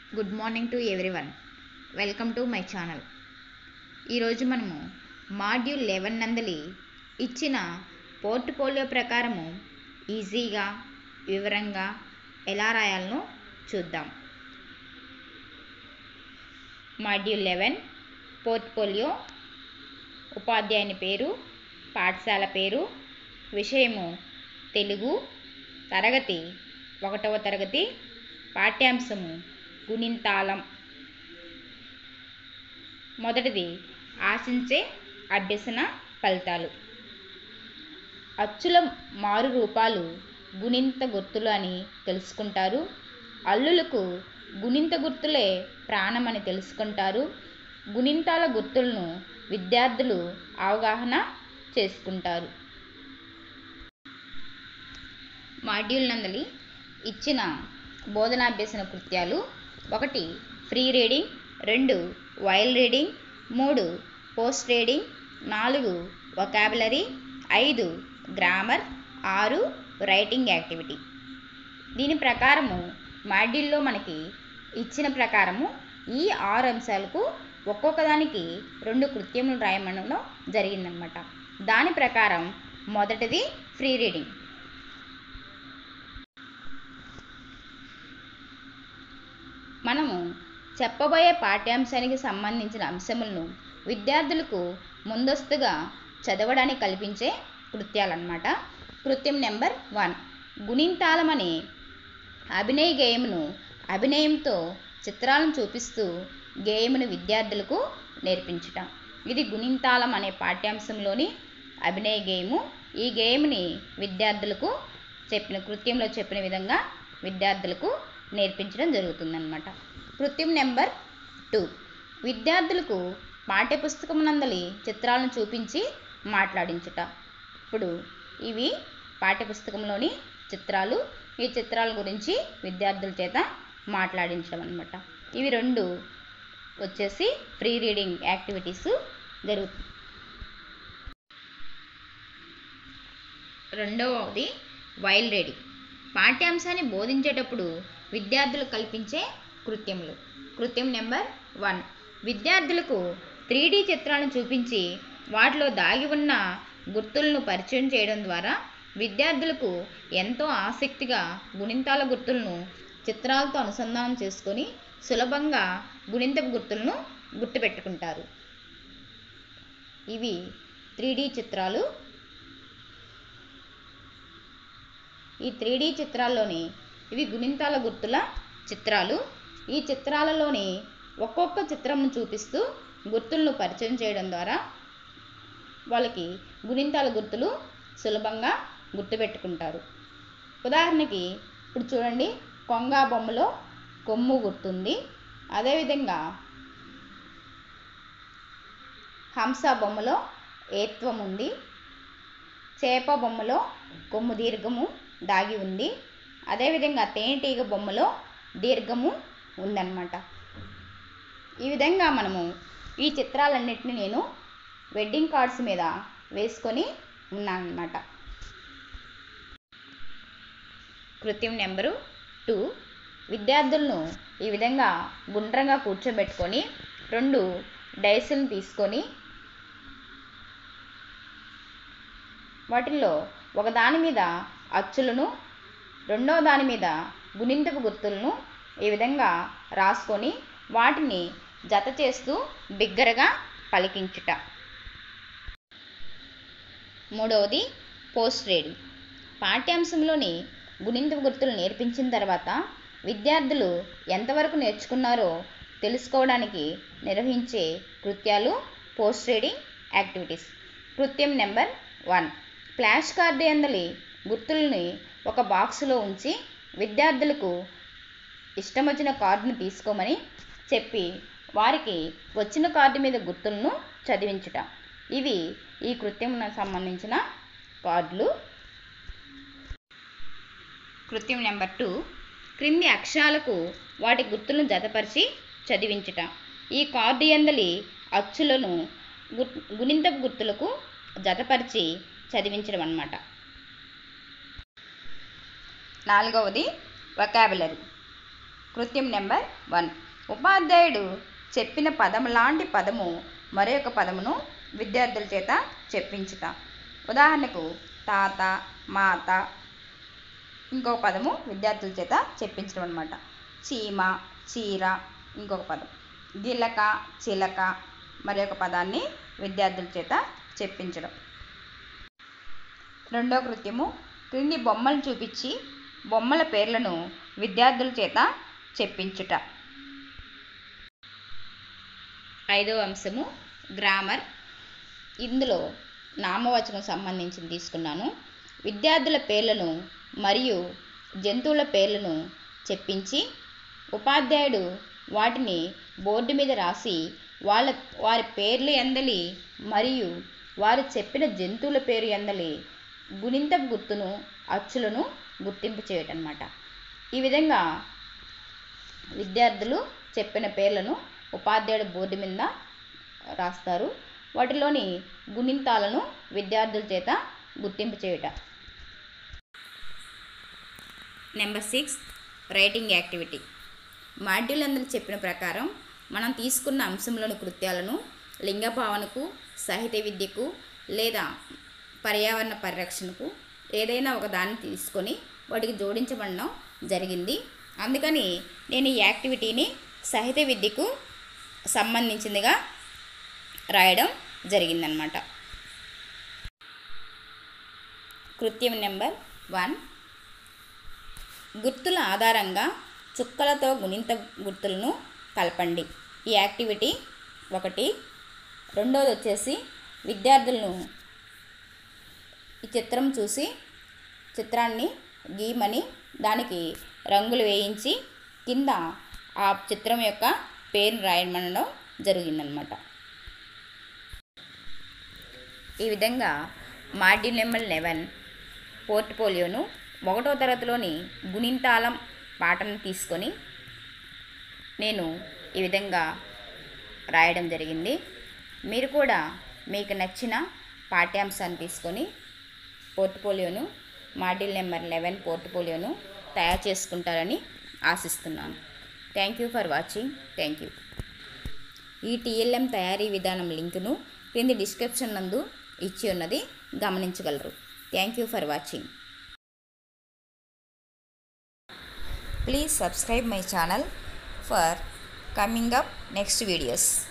good morning to everyone welcome to my channel ఈరోజు మనము module eleven నందలి ఇచ్చిన portfolio ప్రకారము ఈజీగా వివరంగా ఎలా రాయాలనో చూద్దాం మాడ్యూల్ లెవెన్ పోర్ట్ఫోలియో ఉపాధ్యాయుని పేరు పాఠశాల పేరు విషయము తెలుగు తరగతి ఒకటవ తరగతి పాఠ్యాంశము గుణింతాళం మొదటిది ఆశించే అభ్యసన ఫలితాలు అచ్చుల మారు రూపాలు గుణింత గుర్తులు అని తెలుసుకుంటారు అల్లులకు గుణింత గుర్తులే ప్రాణమని తెలుసుకుంటారు గుణింతాల గుర్తులను విద్యార్థులు అవగాహన చేసుకుంటారు మాడ్యూల్ నందలి ఇచ్చిన బోధనాభ్యసన కృత్యాలు ఒకటి ఫ్రీ రీడింగ్ రెండు వైల్ రీడింగ్ మూడు పోస్ట్ రీడింగ్ నాలుగు వొకాబులరీ ఐదు గ్రామర్ ఆరు రైటింగ్ యాక్టివిటీ దీని ప్రకారము మాడ్యూల్లో మనకి ఇచ్చిన ప్రకారము ఈ ఆరు అంశాలకు ఒక్కొక్క దానికి రెండు కృత్యములు రాయమనడం జరిగిందనమాట దాని ప్రకారం మొదటిది ఫ్రీ రీడింగ్ మనము చెప్పబోయే పాఠ్యాంశానికి సంబంధించిన అంశములను విద్యార్థులకు ముందస్తుగా చదవడానికి కల్పించే కృత్యాలన్నమాట కృత్యం నెంబర్ వన్ గుణింతాళం అనే అభినయ గేయమును అభినయంతో చిత్రాలను చూపిస్తూ గేయమును విద్యార్థులకు నేర్పించుట ఇది గుణింతాళం అనే పాఠ్యాంశంలోని అభినయ గేయము ఈ గేయముని విద్యార్థులకు చెప్పిన కృత్యంలో చెప్పిన విధంగా విద్యార్థులకు నేర్పించడం జరుగుతుందన్నమాట కృత్యం నెంబర్ టూ విద్యార్థులకు పాఠ్యపుస్తకం నందలి చిత్రాలను చూపించి మాట్లాడించుట ఇప్పుడు ఇవి పాఠ్యపుస్తకంలోని చిత్రాలు ఈ చిత్రాల గురించి విద్యార్థుల చేత మాట్లాడించడం అనమాట ఇవి రెండు వచ్చేసి ఫ్రీ రీడింగ్ యాక్టివిటీస్ జరుగుతుంది రెండవది వైల్ రీడింగ్ పాఠ్యాంశాన్ని బోధించేటప్పుడు విద్యార్థులు కల్పించే కృత్యములు కృత్యం నెంబర్ వన్ విద్యార్థులకు త్రీ డి చిత్రాలను చూపించి వాటిలో దాగి ఉన్న గుర్తులను పరిచయం చేయడం ద్వారా విద్యార్థులకు ఎంతో ఆసక్తిగా గుణింతాల గుర్తులను చిత్రాలతో అనుసంధానం చేసుకొని సులభంగా గుణింతపు గుర్తులను గుర్తుపెట్టుకుంటారు ఇవి త్రీ డి చిత్రాలు ఈ త్రీ డి చిత్రాల్లోని ఇవి గుణింతాల గుర్తుల చిత్రాలు ఈ చిత్రాలలోని ఒక్కొక్క చిత్రంను చూపిస్తూ గుర్తులను పరిచయం చేయడం ద్వారా వాళ్ళకి గుణింతాల గుర్తులు సులభంగా గుర్తుపెట్టుకుంటారు ఉదాహరణకి ఇప్పుడు చూడండి కొంగ బొమ్మలో కొమ్ము గుర్తుంది అదేవిధంగా హంస బొమ్మలో ఏత్వం ఉంది చేప బొమ్మలో కొమ్ము దీర్ఘము దాగి ఉంది అదేవిధంగా తేనెటీగ బొమ్మలో దీర్ఘము ఉందన్నమాట ఈ విధంగా మనము ఈ చిత్రాలన్నింటినీ నేను వెడ్డింగ్ కార్డ్స్ మీద వేసుకొని ఉన్నానమాట కృత్యం నెంబరు టూ విద్యార్థులను ఈ విధంగా గుండ్రంగా కూర్చోబెట్టుకొని రెండు డైస్లను తీసుకొని వాటిల్లో ఒకదాని మీద అచ్చులను రెండో దాని మీద గుణింతపు గుర్తులను ఈ విధంగా రాసుకొని వాటిని జత చేస్తూ బిగ్గరగా పలికించుట మూడవది పోస్ట్ రీడింగ్ పాఠ్యాంశంలోని గుణింతపు గుర్తులు నేర్పించిన తర్వాత విద్యార్థులు ఎంతవరకు నేర్చుకున్నారో తెలుసుకోవడానికి నిర్వహించే కృత్యాలు పోస్ట్ రీడింగ్ యాక్టివిటీస్ కృత్యం నెంబర్ వన్ ఫ్లాష్ కార్డు అందలి గుర్తుల్ని ఒక బాక్సులో ఉంచి విద్యార్థులకు ఇష్టం వచ్చిన కార్డును తీసుకోమని చెప్పి వారికి వచ్చిన కార్డు మీద గుర్తులను చదివించుట ఇవి ఈ కృత్యం సంబంధించిన కార్డులు కృత్యం నెంబర్ టూ క్రింది అక్షరాలకు వాటి గుర్తులను జతపరిచి చదివించుట ఈ కార్డు ఎందలి అచ్చులను గుణింతపు గుర్తులకు జతపరిచి చదివించడం అన్నమాట నాలుగవది వొకాబులరీ కృత్యం నెంబర్ వన్ ఉపాధ్యాయుడు చెప్పిన పదం లాంటి పదము మరొక పదమును విద్యార్థుల చేత చెప్పించుట ఉదాహరణకు తాత మాత ఇంకొక పదము విద్యార్థుల చేత చెప్పించడం అనమాట చీమ చీర ఇంకొక పదం గిలక చిలక మరి ఒక పదాన్ని విద్యార్థుల చేత చెప్పించడం రెండో కృత్యము క్రింది బొమ్మలు చూపించి బొమ్మల పేర్లను విద్యార్థుల చేత చెప్పించుట ఐదవ అంశము గ్రామర్ ఇందులో నామవచనం సంబంధించి తీసుకున్నాను విద్యార్థుల పేర్లను మరియు జంతువుల పేర్లను చెప్పించి ఉపాధ్యాయుడు వాటిని బోర్డు మీద రాసి వాళ్ళ వారి పేర్లు ఎందలి మరియు వారు చెప్పిన జంతువుల పేరు ఎందలి గుణింత గుర్తును అచ్చులను గుర్తింపు చేయటం అన్నమాట ఈ విధంగా విద్యార్థులు చెప్పిన పేర్లను ఉపాధ్యాయుడు బోర్డు మీద రాస్తారు వాటిలోని గుణింతాలను విద్యార్థుల చేత గుర్తింపు చేయుట number six writing activity module అందరూ చెప్పిన ప్రకారం మనం తీసుకున్న అంశంలోని కృత్యాలను లింగ భావనకు సాహిత్య విద్యకు లేదా పర్యావరణ పరిరక్షణకు ఏదైనా ఒక దాన్ని తీసుకొని వాటికి జోడించబడడం జరిగింది అందుకని నేను ఈ యాక్టివిటీని సాహిత్య విద్యకు సంబంధించిందిగా రాయడం జరిగిందనమాట కృత్యం నెంబర్ వన్ గుర్తుల ఆధారంగా చుక్కలతో గుణింత గుర్తులను కలపండి ఈ యాక్టివిటీ ఒకటి రెండోది వచ్చేసి విద్యార్థులను ఈ చిత్రం చూసి చిత్రాన్ని గీయమని దానికి రంగులు వేయించి కింద ఆ చిత్రం యొక్క పేరును రాయమనడం జరిగిందనమాట ఈ విధంగా మాడ్యూల్ నెంబర్ లెవెన్ పోర్ట్ఫోలియోను ఒకటో తరగతిలోని గుణింతాలం పాటను తీసుకొని నేను ఈ విధంగా రాయడం జరిగింది మీరు కూడా మీకు నచ్చిన పాఠ్యాంశాన్ని తీసుకొని పోర్ట్ఫోలియోను మాడ్యూల్ నెంబర్ లెవెన్ పోర్ట్ఫోలియోను తయారు చేసుకుంటారని ఆశిస్తున్నాను thank you for watching thank you ఈ టీఎల్ఎం తయారీ విధానం లింకును క్రింది డిస్క్రిప్షన్ నందు ఇచ్చి ఉన్నది గమనించగలరు thank you for watching please subscribe my channel for coming up next videos